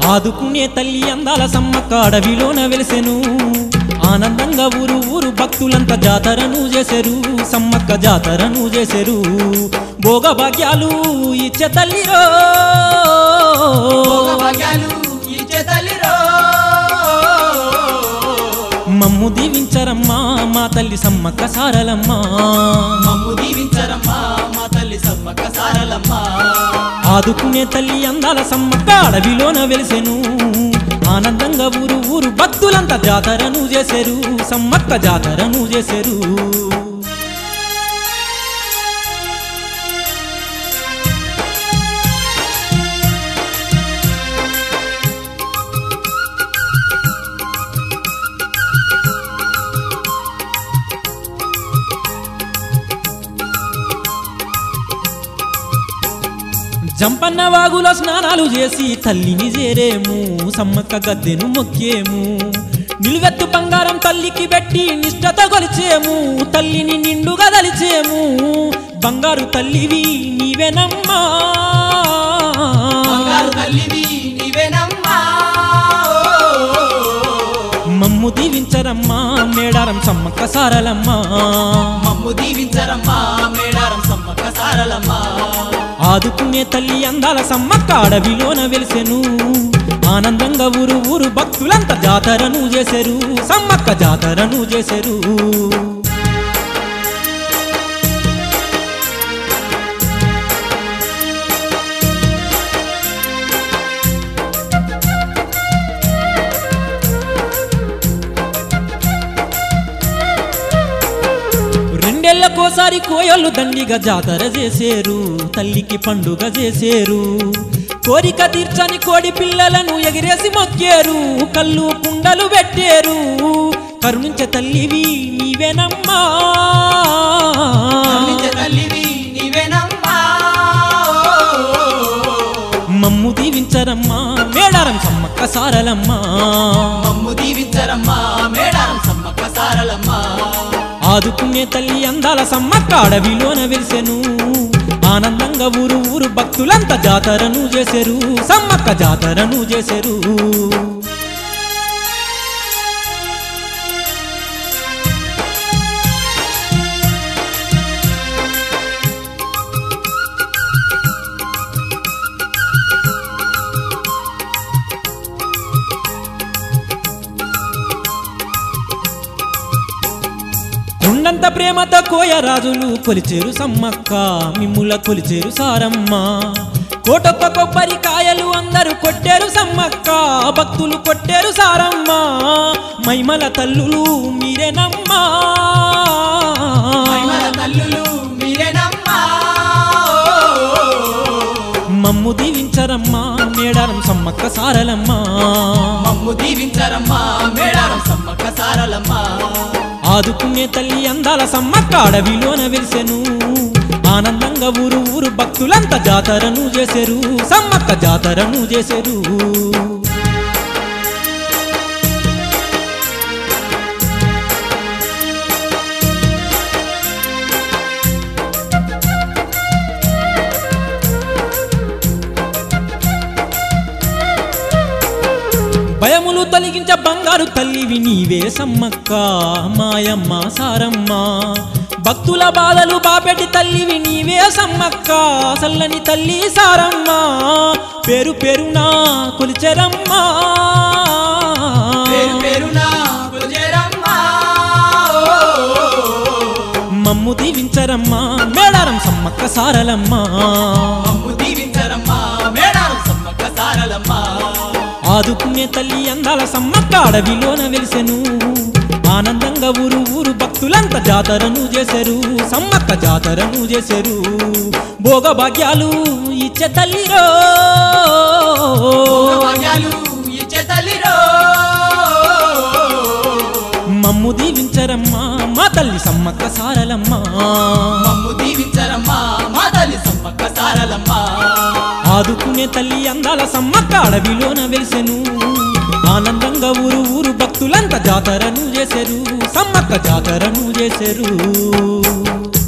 ఆదుకునే తల్లి అందాల సమ్మక్క అడవిలోన వెలిసెను ఆనందంగా ఊరు ఊరు భక్తులంతా జాతరను చేశారు సమ్మక్క జాతరను చేశారు భోగ భాగ్యాలు ఇచ్చే తల్లిరో భాగ్యాలు ఇచ్చే తల్లిరో మమ్ము దీవించరమ్మా మా తల్లి సమ్మక్క సారలమ్మా మమ్ము దీవించరమ్మా మా తల్లి సమ్మక్క సారలమ్మా ఆదుకునే తల్లి అందాల సమ్మక్క అడవిలోన వెలిసెను ఆనందంగా ఊరు ఊరు భక్తులంతా జాతరను చేశారు సమ్మక్క జాతరను చేశారు జంపన్న వాగులో స్నానాలు చేసి తల్లిని చేరేము సమ్మక్క గద్దెను మొక్కేము నిలువెత్తు బంగారం తల్లికి పెట్టి నిష్ఠత కొలిచేము తల్లిని నిండుగా దలిచేము బంగారు తల్లివి నీవేనమ్మా బంగారు తల్లివి నీవేనమ్మా మమ్ము దీవించరమ్మా మేడారం సమ్మక్క సారలమ్మా మమ్ము దీవించరమ్మా మేడారం సమ్మక్క సారలమ్మా ఆదుకునే తల్లి అందాల సమ్మక్క అడవిలోన వెలిసెను ఆనందంగా ఊరు ఊరు భక్తులంతా జాతరను చేశారు సమ్మక్క జాతరను చేశారు రెండేళ్లకోసారి కోయళ్ళు దండిగా జాతర చేసేరు తల్లికి పండుగ చేసేరు కోరిక తీర్చని కోడి పిల్లలను ఎగిరేసి మొక్కేరు కళ్ళు కుండలు పెట్టేరు కరుణించే తల్లివి నీవేనమ్మా కరుణించే తల్లివి నీవేనమ్మా మమ్ము దీవించరమ్మా మేడారం సమ్మక్క సారలమ్మా మమ్ము దీవించరమ్మా మేడారం సమ్మక్క సారలమ్మా ఆదుకునే తల్లి అందాల సమ్మక్క అడవిలోన వెలిసెను ఆనందంగా ఊరు ఊరు భక్తులంతా జాతరను చేశారు సమ్మక్క జాతరను చేశారు కొండంత ప్రేమతో కోయరాజులు కొలిచేరు సమ్మక్క మిమ్ముల కొలిచేరు సారమ్మ కోటొక్క కొబ్బరికాయలు అందరూ కొట్టారు సమ్మక్క భక్తులు కొట్టారు సారమ్మ మైమల తల్లులు మీరేనమ్మా మహిమల తల్లులు మీరేనమ్మా మమ్ము దీవించరమ్మా మేడారం సమ్మక్క సారలమ్మా మమ్ము దీవించరమ్మా మేడారం సమ్మక్క సారలమ్మా ఆదుకునే తల్లి అందాల సమ్మక్క అడవిలోన వెలిసెను ఆనందంగా ఊరు ఊరు భక్తులంతా జాతరను చేశారు సమ్మక్క జాతరను చేశారు భయములు తొలగించ బంగారు తల్లివి నీవే సమ్మక్క మాయమ్మ సారమ్మ భక్తుల బాధలు బాపెట్టి తల్లివి నీవే సమ్మక్క సల్లని తల్లి సారమ్మ పేరు పేరునా కొలిచెరమ్మా పేరు పేరున కొలిచేరమ్మా మమ్ము దీవించరమ్మా మేడారం సమ్మక్క సారలమ్మా మమ్ము దీవించరమ్మా మేడారం సమ్మక్క సారలమ్మా ఆదుకునే తల్లి అందాల సమ్మక్క అడవిలోన వెలిసెను ఆనందంగా ఊరు ఊరు భక్తులంతా జాతరను చేశారు సమ్మక్క జాతరను చేశారు భోగ భాగ్యాలు ఇచ్చే తల్లిరో భాగ్యాలు ఇచ్చే తల్లిరో మమ్ము దీవించరమ్మా మా తల్లి సమ్మక్క సారలమ్మా మమ్ము దీవించరమ్మా మా తల్లి సమ్మక్క సారలమ్మా ఆదుకునే తల్లి అందాల సమ్మక్క అడవిలోన వెలిసెను ఆనందంగా ఊరు ఊరు భక్తులంతా జాతరను చేశారు సమ్మక్క జాతరను చేశారు